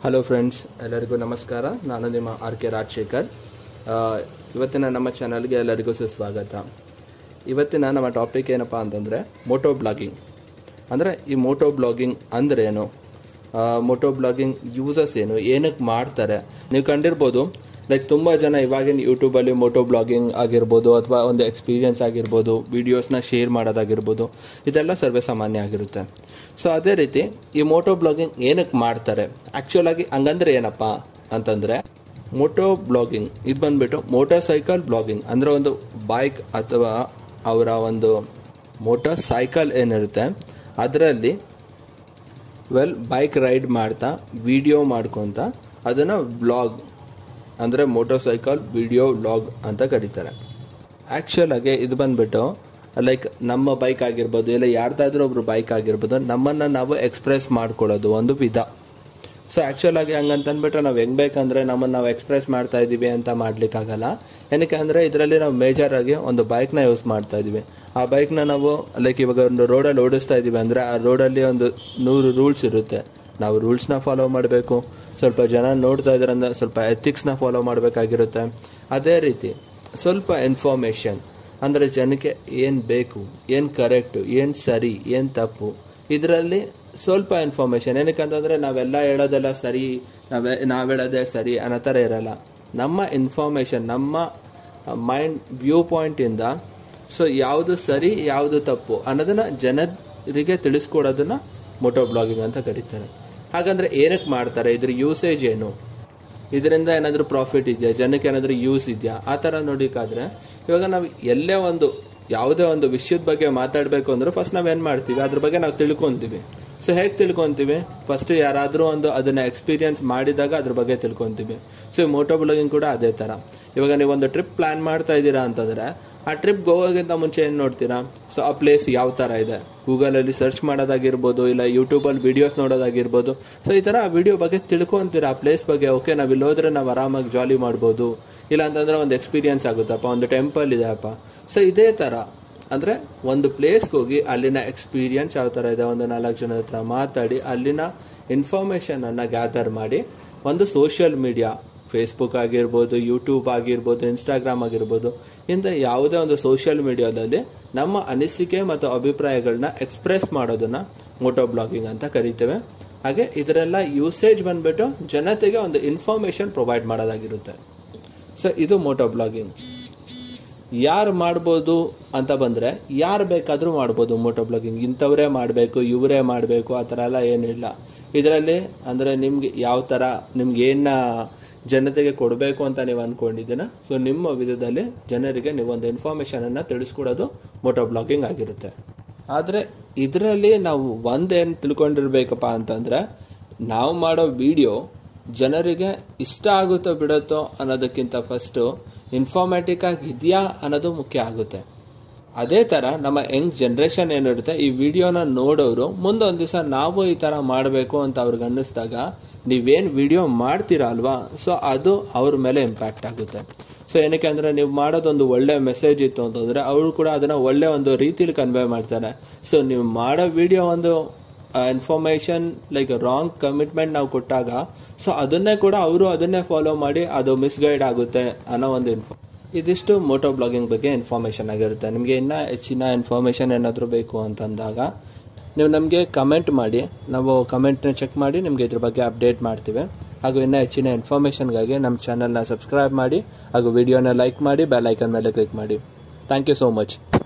hello friends ಎಲ್ಲರಿಗೂ ನಮಸ್ಕಾರ ನಾನು ನಿಮ್ಮ ಆರ್ ಕೆ ರಾಜಶೇಖರ್ ಆ, ಇವತ್ತಿನ ನಮ್ಮ ಚಾನಲ್ಗೆ ಎಲ್ಲರಿಗೂ ಸುಸ್ವಾಗತ ಇವತ್ತಿನ ನಮ್ಮ ಟಾಪಿಕ್ ಏನಪ್ಪ ಅಂತಂದರೆ ಮೋಟೋ ಬ್ಲಾಗಿಂಗ್ ಅಂದರೆ ಈ ಮೋಟೋ ಬ್ಲಾಗಿಂಗ್ ಅಂದ್ರೆ ಏನು ಮೋಟೋ ಬ್ಲಾಗಿಂಗ್ ಯೂಸಸ್ ಏನು ಏನಕ್ಕೆ ಮಾಡ್ತಾರೆ ನೀವು ಕಂಡಿರ್ಬೋದು ಲೈಕ್ ತುಂಬ ಜನ ಇವಾಗಿನ ಯೂಟ್ಯೂಬಲ್ಲಿ ಮೋಟೋ ಬ್ಲಾಗಿಂಗ್ ಆಗಿರ್ಬೋದು ಅಥವಾ ಒಂದು ಎಕ್ಸ್ಪೀರಿಯನ್ಸ್ ಆಗಿರ್ಬೋದು ವೀಡಿಯೋಸ್ನ ಶೇರ್ ಮಾಡೋದಾಗಿರ್ಬೋದು ಇದೆಲ್ಲ ಸರ್ವೇ ಸಾಮಾನ್ಯ ಆಗಿರುತ್ತೆ ಸೊ ಅದೇ ರೀತಿ ಈ ಮೋಟೋ ಬ್ಲಾಗಿಂಗ್ ಏನಕ್ಕೆ ಮಾಡ್ತಾರೆ ಆ್ಯಕ್ಚುಲ್ ಆಗಿ ಹಂಗಂದ್ರೆ ಏನಪ್ಪ ಅಂತಂದರೆ ಮೋಟೋ ಬ್ಲಾಗಿಂಗ್ ಇದು ಬಂದ್ಬಿಟ್ಟು ಮೋಟಾರ್ ಸೈಕಲ್ ಬ್ಲಾಗಿಂಗ್ ಅಂದರೆ ಒಂದು ಬೈಕ್ ಅಥವಾ ಅವರ ಒಂದು ಮೋಟಾರ್ ಸೈಕಲ್ ಏನಿರುತ್ತೆ ಅದರಲ್ಲಿ ವೆಲ್ ಬೈಕ್ ರೈಡ್ ಮಾಡ್ತಾ ವಿಡಿಯೋ ಮಾಡ್ಕೊತ ಅದನ್ನು ಬ್ಲಾಗ್ ಅಂದರೆ ಮೋಟರ್ ಸೈಕಲ್ ವಿಡಿಯೋ ವ್ಲಾಗ್ ಅಂತ ಕರೀತಾರೆ ಆ್ಯಕ್ಚುಲ್ ಆಗಿ ಇದು ಬಂದ್ಬಿಟ್ಟು ಲೈಕ್ ನಮ್ಮ ಬೈಕ್ ಆಗಿರ್ಬೋದು ಇಲ್ಲ ಯಾರ್ದಾದ್ರೂ ಒಬ್ರು ಬೈಕ್ ಆಗಿರ್ಬೋದು ನಮ್ಮನ್ನು ನಾವು ಎಕ್ಸ್ಪ್ರೆಸ್ ಮಾಡ್ಕೊಳ್ಳೋದು ಒಂದು ವಿಧ ಸೊ ಆ್ಯಕ್ಚುಲ್ ಆಗಿ ಹಂಗಂತ ಅಂದ್ಬಿಟ್ರೆ ನಾವು ಹೆಂಗ್ ಬೇಕಂದ್ರೆ ನಮ್ಮನ್ನು ನಾವು ಎಕ್ಸ್ಪ್ರೆಸ್ ಮಾಡ್ತಾ ಇದ್ದೀವಿ ಅಂತ ಮಾಡ್ಲಿಕ್ಕಾಗಲ್ಲ ಏನಕ್ಕೆ ಅಂದರೆ ಇದರಲ್ಲಿ ನಾವು ಮೇಜರ್ ಆಗಿ ಒಂದು ಬೈಕ್ನ ಯೂಸ್ ಮಾಡ್ತಾ ಇದ್ದೀವಿ ಆ ಬೈಕ್ನ ನಾವು ಲೈಕ್ ಇವಾಗ ಒಂದು ರೋಡಲ್ಲಿ ಓಡಿಸ್ತಾ ಇದ್ದೀವಿ ಅಂದರೆ ಆ ರೋಡಲ್ಲಿ ಒಂದು ನೂರು ರೂಲ್ಸ್ ಇರುತ್ತೆ ನಾವು ರೂಲ್ಸ್ನ ಫಾಲೋ ಮಾಡಬೇಕು ಸ್ವಲ್ಪ ಜನ ನೋಡ್ತಾ ಇದ್ದಾರೆ ಅಂದ್ರೆ ಸ್ವಲ್ಪ ಎಥಿಕ್ಸ್ನ ಫಾಲೋ ಮಾಡಬೇಕಾಗಿರುತ್ತೆ ಅದೇ ರೀತಿ ಸ್ವಲ್ಪ ಇನ್ಫಾರ್ಮೇಷನ್ ಅಂದರೆ ಜನಕ್ಕೆ ಏನು ಬೇಕು ಏನು ಕರೆಕ್ಟು ಏನು ಸರಿ ಏನು ತಪ್ಪು ಇದರಲ್ಲಿ ಸ್ವಲ್ಪ ಇನ್ಫಾರ್ಮೇಷನ್ ಏನಕ್ಕೆ ಅಂತಂದರೆ ನಾವೆಲ್ಲ ಹೇಳೋದೆಲ್ಲ ಸರಿ ನಾವೇ ನಾವು ಹೇಳೋದೇ ಸರಿ ಅನ್ನೋ ಥರ ಇರಲ್ಲ ನಮ್ಮ ಇನ್ಫಾರ್ಮೇಷನ್ ನಮ್ಮ ಮೈಂಡ್ ವ್ಯೂ ಪಾಯಿಂಟಿಂದ ಸೊ ಯಾವುದು ಸರಿ ಯಾವುದು ತಪ್ಪು ಅನ್ನೋದನ್ನ ಜನರಿಗೆ ತಿಳಿಸ್ಕೊಡೋದನ್ನ ಮೋಟೋ ಬ್ಲಾಗಿಂಗ್ ಅಂತ ಕರೀತಾರೆ ಹಾಗಂದ್ರೆ ಏನಕ್ಕೆ ಮಾಡ್ತಾರೆ ಇದ್ರ ಯೂಸೇಜ್ ಏನು ಇದರಿಂದ ಏನಾದರೂ ಪ್ರಾಫಿಟ್ ಇದೆಯಾ ಜನಕ್ಕೆ ಏನಾದರೂ ಯೂಸ್ ಇದೆಯಾ ಆ ಥರ ನೋಡಿಕಾದ್ರೆ ಇವಾಗ ನಾವು ಎಲ್ಲೇ ಒಂದು ಯಾವುದೇ ಒಂದು ವಿಷಯದ ಬಗ್ಗೆ ಮಾತಾಡಬೇಕು ಅಂದ್ರೆ ಫಸ್ಟ್ ನಾವೇನು ಮಾಡ್ತೀವಿ ಅದ್ರ ಬಗ್ಗೆ ನಾವು ತಿಳ್ಕೊತೀವಿ ಸೊ ಹೇಗೆ ತಿಳ್ಕೊತೀವಿ ಫಸ್ಟ್ ಯಾರಾದರೂ ಒಂದು ಅದನ್ನ ಎಕ್ಸ್ಪೀರಿಯನ್ಸ್ ಮಾಡಿದಾಗ ಅದ್ರ ಬಗ್ಗೆ ತಿಳ್ಕೊತೀವಿ ಸೊ ಮೋಟೋ ಬ್ಲಾಗಿಂಗ್ ಕೂಡ ಅದೇ ಥರ ಇವಾಗ ನೀವು ಒಂದು ಟ್ರಿಪ್ ಪ್ಲಾನ್ ಮಾಡ್ತಾ ಇದ್ದೀರಾ ಅಂತಂದ್ರೆ ಆ ಟ್ರಿಪ್ ಹೋಗೋಕ್ಕಿಂತ ಮುಂಚೆ ಏನು ನೋಡ್ತೀರಾ ಸೊ ಆ ಪ್ಲೇಸ್ ಯಾವ ಥರ ಇದೆ ಗೂಗಲಲ್ಲಿ ಸರ್ಚ್ ಮಾಡೋದಾಗಿರ್ಬೋದು ಇಲ್ಲ ಯೂಟ್ಯೂಬಲ್ಲಿ ವಿಡಿಯೋಸ್ ನೋಡೋದಾಗಿರ್ಬೋದು ಸೊ ಈ ಥರ ಆ ವಿಡಿಯೋ ಬಗ್ಗೆ ತಿಳ್ಕೊಂತೀರಾ ಆ ಪ್ಲೇಸ್ ಬಗ್ಗೆ ಓಕೆ ನಾವು ಇಲ್ಲಿ ಹೋದ್ರೆ ನಾವು ಆರಾಮಾಗಿ ಜಾಲಿ ಮಾಡ್ಬೋದು ಇಲ್ಲ ಅಂತಂದ್ರೆ ಒಂದು ಎಕ್ಸ್ಪೀರಿಯನ್ಸ್ ಆಗುತ್ತಪ್ಪ ಒಂದು ಟೆಂಪಲ್ ಇದೆಯಪ್ಪ ಸೊ ಇದೇ ಥರ ಅಂದರೆ ಒಂದು ಪ್ಲೇಸ್ಗೆ ಹೋಗಿ ಅಲ್ಲಿನ ಎಕ್ಸ್ಪೀರಿಯನ್ಸ್ ಯಾವ ಥರ ಇದೆ ಒಂದು ನಾಲ್ಕು ಜನ ಹತ್ರ ಮಾತಾಡಿ ಅಲ್ಲಿನ ಇನ್ಫಾರ್ಮೇಷನನ್ನು ಗ್ಯಾದರ್ ಮಾಡಿ ಒಂದು ಸೋಷಿಯಲ್ ಮೀಡಿಯಾ ಫೇಸ್ಬುಕ್ ಆಗಿರ್ಬೋದು ಯೂಟ್ಯೂಬ್ ಆಗಿರ್ಬೋದು ಇನ್ಸ್ಟಾಗ್ರಾಮ್ ಆಗಿರ್ಬೋದು ಇಂಥ ಯಾವುದೇ ಒಂದು ಸೋಷಿಯಲ್ ಮೀಡಿಯಾದಲ್ಲಿ ನಮ್ಮ ಅನಿಸಿಕೆ ಮತ್ತು ಅಭಿಪ್ರಾಯಗಳನ್ನ ಎಕ್ಸ್ಪ್ರೆಸ್ ಮಾಡೋದನ್ನ ಮೋಟೋ ಬ್ಲಾಗಿಂಗ್ ಅಂತ ಕರಿತೇವೆ ಹಾಗೆ ಇದರೆಲ್ಲ ಯೂಸೇಜ್ ಬಂದ್ಬಿಟ್ಟು ಜನತೆಗೆ ಒಂದು ಇನ್ಫಾರ್ಮೇಶನ್ ಪ್ರೊವೈಡ್ ಮಾಡೋದಾಗಿರುತ್ತೆ ಸೊ ಇದು ಮೋಟೋ ಬ್ಲಾಗಿಂಗ್ ಯಾರು ಮಾಡ್ಬೋದು ಅಂತ ಬಂದರೆ ಯಾರು ಬೇಕಾದರೂ ಮಾಡ್ಬೋದು ಮೋಟೋ ಬ್ಲಾಗಿಂಗ್ ಇಂಥವರೇ ಮಾಡಬೇಕು ಇವರೇ ಮಾಡಬೇಕು ಆ ಥರ ಎಲ್ಲ ಏನಿಲ್ಲ ಇದರಲ್ಲಿ ಅಂದರೆ ನಿಮ್ಗೆ ಯಾವ ಥರ ನಿಮ್ಗೆ ಏನ ಜನತೆಗೆ ಕೊಡಬೇಕು ಅಂತ ನೀವು ಅಂದ್ಕೊಂಡಿದ್ದೀನ ಸೊ ನಿಮ್ಮ ವಿಧದಲ್ಲಿ ಜನರಿಗೆ ನೀವೊಂದು ಇನ್ಫಾರ್ಮೇಷನನ್ನು ತಿಳಿಸ್ಕೊಡೋದು ಮೋಟೋ ಬ್ಲಾಗಿಂಗ್ ಆಗಿರುತ್ತೆ ಆದರೆ ಇದರಲ್ಲಿ ನಾವು ಒಂದೇನು ತಿಳ್ಕೊಂಡಿರ್ಬೇಕಪ್ಪ ಅಂತಂದರೆ ನಾವು ಮಾಡೋ ವಿಡಿಯೋ ಜನರಿಗೆ ಇಷ್ಟ ಆಗುತ್ತೋ ಬಿಡುತ್ತೋ ಅನ್ನೋದಕ್ಕಿಂತ ಫಸ್ಟು ಇನ್ಫಾರ್ಮ್ಯಾಟಿಕ್ ಆಗಿ ಇದೆಯಾ ಅನ್ನೋದು ಮುಖ್ಯ ಆಗುತ್ತೆ ಅದೇ ಥರ ನಮ್ಮ ಯಂಗ್ ಜನ್ರೇಷನ್ ಏನಿರುತ್ತೆ ಈ ವಿಡಿಯೋನ ನೋಡೋರು ಮುಂದೊಂದು ದಿವಸ ನಾವು ಈ ಥರ ಮಾಡಬೇಕು ಅಂತ ಅವ್ರಿಗೆ ಅನ್ನಿಸ್ದಾಗ ನೀವೇನು ವಿಡಿಯೋ ಮಾಡ್ತೀರಾ ಅಲ್ವಾ ಸೊ ಅದು ಅವ್ರ ಮೇಲೆ ಇಂಪ್ಯಾಕ್ಟ್ ಆಗುತ್ತೆ ಸೊ ಏನಕ್ಕೆ ಅಂದರೆ ನೀವು ಮಾಡೋದೊಂದು ಒಳ್ಳೆ ಮೆಸೇಜ್ ಇತ್ತು ಅಂತಂದರೆ ಅವರು ಕೂಡ ಅದನ್ನು ಒಳ್ಳೆ ಒಂದು ರೀತಿಲಿ ಕನ್ವೆ ಮಾಡ್ತಾರೆ ಸೊ ನೀವು ಮಾಡೋ ವಿಡಿಯೋ ಒಂದು ಇನ್ಫಾರ್ಮೇಷನ್ ಲೈಕ್ ರಾಂಗ್ ಕಮಿಟ್ಮೆಂಟ್ ನಾವು ಕೊಟ್ಟಾಗ ಸೊ ಅದನ್ನೇ ಕೂಡ ಅವರು ಅದನ್ನೇ ಫಾಲೋ ಮಾಡಿ ಅದು ಮಿಸ್ಗೈಡ್ ಆಗುತ್ತೆ ಅನ್ನೋ ಒಂದು ಇನ್ಫೋ ಇದಿಷ್ಟು ಮೋಟೋ ಬ್ಲಾಗಿಂಗ್ ಬಗ್ಗೆ ಇನ್ಫಾರ್ಮೇಷನ್ ಆಗಿರುತ್ತೆ ನಿಮಗೆ ಇನ್ನೂ ಹೆಚ್ಚಿನ ಇನ್ಫಾರ್ಮೇಷನ್ ಏನಾದರೂ ಬೇಕು ಅಂತಂದಾಗ ನೀವು ನಮಗೆ ಕಮೆಂಟ್ ಮಾಡಿ ನಾವು ಕಮೆಂಟ್ನ ಚೆಕ್ ಮಾಡಿ ನಿಮಗೆ ಇದ್ರ ಬಗ್ಗೆ ಅಪ್ಡೇಟ್ ಮಾಡ್ತೀವಿ ಹಾಗೂ ಇನ್ನೂ ಹೆಚ್ಚಿನ ಇನ್ಫಾರ್ಮೇಷನ್ಗಾಗಿ ನಮ್ಮ ಚಾನಲ್ನ ಸಬ್ಸ್ಕ್ರೈಬ್ ಮಾಡಿ ಹಾಗೂ ವಿಡಿಯೋನ ಲೈಕ್ ಮಾಡಿ ಬೆಲ್ ಐಕನ್ ಮೇಲೆ ಕ್ಲಿಕ್ ಮಾಡಿ ಥ್ಯಾಂಕ್ ಯು ಸೋ ಮಚ್